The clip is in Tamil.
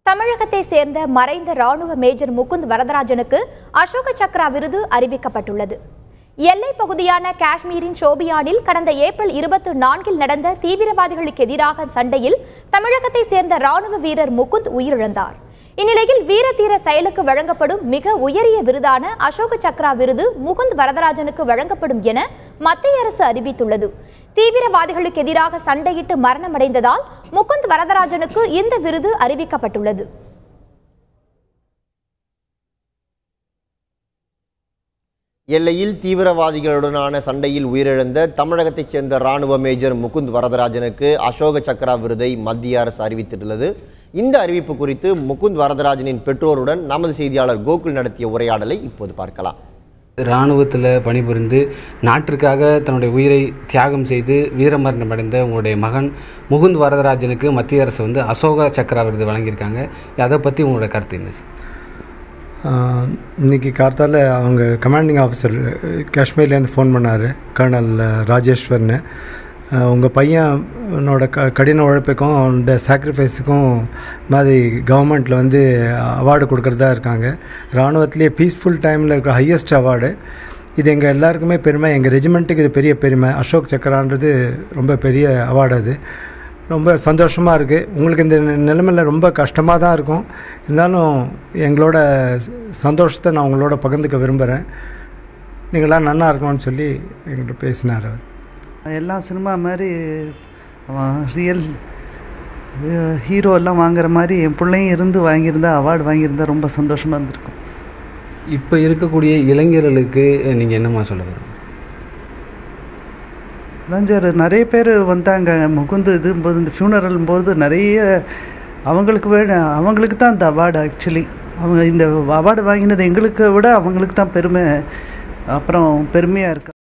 தமிழகத்தை சேர்ந்த மறைந்த ராணுவ மேஜர் முகுந்த் வரதராஜனுக்கு அசோக சக்ரா விருது அறிவிக்கப்பட்டுள்ளது எல்லை பகுதியான காஷ்மீரின் ஷோபியானில் கடந்த ஏப்ரல் இருபத்தி நான்கில் நடந்த தீவிரவாதிகளுக்கு எதிராக சண்டையில் தமிழகத்தை சேர்ந்த ராணுவ வீரர் முகுந்த் உயிரிழந்தார் இந்நிலையில் வீரதீர செயலுக்கு வழங்கப்படும் மிக உயரிய விருதான அசோக சக்ரா விருது முகுந்த் வரதராஜனுக்கு வழங்கப்படும் என மத்திய அரசு அறிவித்துள்ளது தீவிரவாதிகளுக்கு எதிராக சண்டையிட்டு மரணமடைந்ததால் முகுந்த் வரதராஜனுக்கு இந்த விருது அறிவிக்கப்பட்டுள்ளது எல்லையில் தீவிரவாதிகளுடனான சண்டையில் உயிரிழந்த தமிழகத்தைச் சேர்ந்த ராணுவ மேஜர் முகுந்த் வரதராஜனுக்கு அசோக சக்ரா விருதை மத்திய அரசு அறிவித்துள்ளது இந்த அறிவிப்பு குறித்து முகுந்த் வரதராஜனின் பெற்றோருடன் நமது செய்தியாளர் கோகுல் நடத்திய உரையாடலை இப்போது பார்க்கலாம் இராணுவத்தில் பணிபுரிந்து நாட்டிற்காக தன்னுடைய உயிரை தியாகம் செய்து வீரமரணம் அடைந்த உங்களுடைய மகன் முகுந்த் வரதராஜனுக்கு மத்திய அரசு வந்து அசோகா சக்ரா விருது வழங்கியிருக்காங்க அதை பற்றி உங்களோட கருத்து என்ன சார் ஆஹ் இன்னைக்கு கார்த்தால அவங்க கமாண்டிங் ஆஃபீஸர் காஷ்மீர்லேருந்து ஃபோன் பண்ணார் கர்னல் ராஜேஸ்வர்னு ஆஹ் உங்க பையனோட க கடின உழைப்புக்கும் அவனோட சாக்ரிஃபைஸுக்கும் மாதிரி கவர்மெண்ட்டில் வந்து அவார்டு கொடுக்குறதா இருக்காங்க இராணுவத்திலேயே பீஸ்ஃபுல் டைமில் இருக்கிற ஹையஸ்ட் அவார்டு இது எங்கள் எல்லாருக்குமே பெருமை எங்கள் ரெஜிமெண்ட்டுக்கு இது பெரிய பெருமை அசோக் சக்கரான்றது ரொம்ப பெரிய அவார்டு அது ரொம்ப சந்தோஷமாக இருக்குது உங்களுக்கு இந்த நி- நிலைமையில ரொம்ப கஷ்டமாக தான் இருக்கும் இருந்தாலும் எங்களோட ச- சந்தோஷத்தை நான் உங்களோட பகிர்ந்துக்க விரும்புகிறேன் நீங்களாம் நன்னா இருக்கணும்னு சொல்லி எங்கள்கிட்ட பேசினார் அவர் எல்லா சினிமா மாதிரி அவன் ரியல் ஹீரோ எல்லாம் வாங்குற மாதிரி என் பிள்ளையும் இருந்து வாங்கியிருந்தா அவார்டு வாங்கியிருந்தா ரொம்ப சந்தோஷமாக இருந்திருக்கும் இப்போ இருக்கக்கூடிய இளைஞர்களுக்கு நீங்கள் என்னம்மா சொல்ல விரும்புறீங்க? இளைஞர் நிறைய பேர் வந்தாங்க முகுந்து இது போது இந்த funeral போது நிறைய அவங்களுக்கு வே அவங்களுக்கு தான் இந்த அவார்டு ஆக்சுவலி அவங்க இந்த அவார்டு வாங்கினது எங்களுக்கு விட அவங்களுக்கு தான் பெருமை அப்புறம் பெருமையாக இருக்கு